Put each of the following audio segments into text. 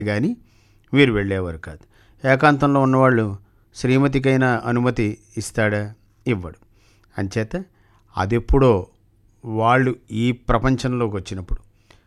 కానీ వీరు వెళ్ళేవారు కాదు ఏకాంతంలో ఉన్నవాళ్ళు శ్రీమతికైనా అనుమతి ఇస్తాడా ఇవ్వడు అంచేత అదెప్పుడో వాళ్ళు ఈ ప్రపంచంలోకి వచ్చినప్పుడు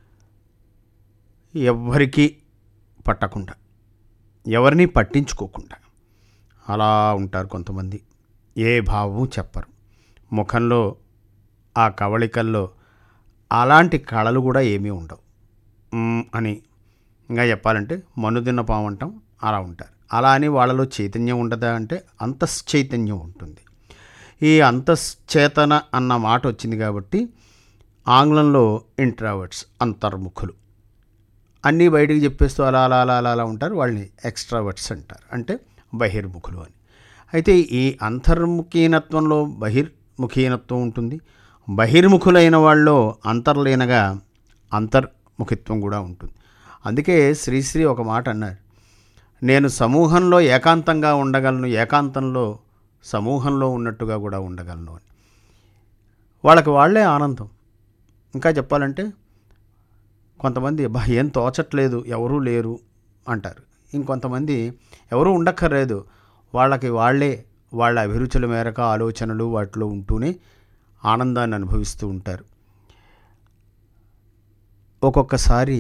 ఎవ్వరికీ పట్టకుండా ఎవరిని పట్టించుకోకుండా అలా ఉంటారు కొంతమంది ఏ భావం చెప్పరు ముఖంలో ఆ కవళికల్లో అలాంటి కళలు కూడా ఏమీ ఉండవు మ్, అని ఇంకా చెప్పాలంటే మనుదిన్న పాము అంటాం అలా ఉంటారు అలా అని వాళ్ళలో చైతన్యం ఉండదా అంటే అంతశ్చైతన్యం ఉంటుంది ఈ అంతశ్చేతన అన్న మాట వచ్చింది కాబట్టి ఆంగ్లంలో ఇంట్రావర్ట్స్ అంతర్ముఖులు అన్నీ బయటికి చెప్పేస్తూ అలా అలా అలా అలా అలా ఉంటారు వాళ్ళని ఎక్స్ట్రావర్ట్స్ అంటారు అంటే బహిర్ముఖులు అని అయితే ఈ అంతర్ముఖీనత్వంలో బహిర్ముఖీనత్వం ఉంటుంది బహిర్ముఖులైన వాళ్ళలో అంతర్లీనగా అంతర్ముఖిత్వం కూడా ఉంటుంది అందుకే శ్రీశ్రీ ఒక మాట అన్నారు నేను సమూహంలో ఏకాంతంగా ఉండగలను ఏకాంతంలో సమూహంలో ఉన్నట్టుగా కూడా ఉండగలను అని వాళ్ళకి వాళ్ళే ఆనందం ఇంకా చెప్పాలంటే కొంతమంది బా ఏం తోచట్లేదు ఎవరూ లేరు అంటారు ఇంకొంతమంది ఎవరూ ఉండక్కర్లేదు వాళ్ళకి వాళ్ళే వాళ్ళ అభిరుచుల మేరకు ఆలోచనలు వాటిలో ఉంటూనే ఆనందాన్ని అనుభవిస్తూ ఉంటారు ఒక్కొక్కసారి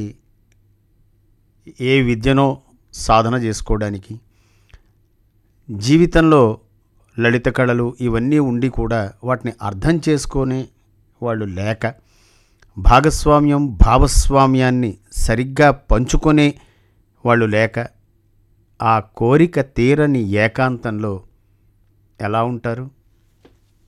ఏ విద్యనో సాధన చేసుకోవడానికి జీవితంలో లలిత కళలు ఇవన్నీ ఉండి కూడా వాటిని అర్థం చేసుకొని వాళ్ళు లేక భాగస్వామ్యం భావస్వామ్యాన్ని సరిగ్గా పంచుకునే వాళ్ళు లేక ఆ కోరిక తీరని ఏకాంతంలో ఎలా ఉంటారు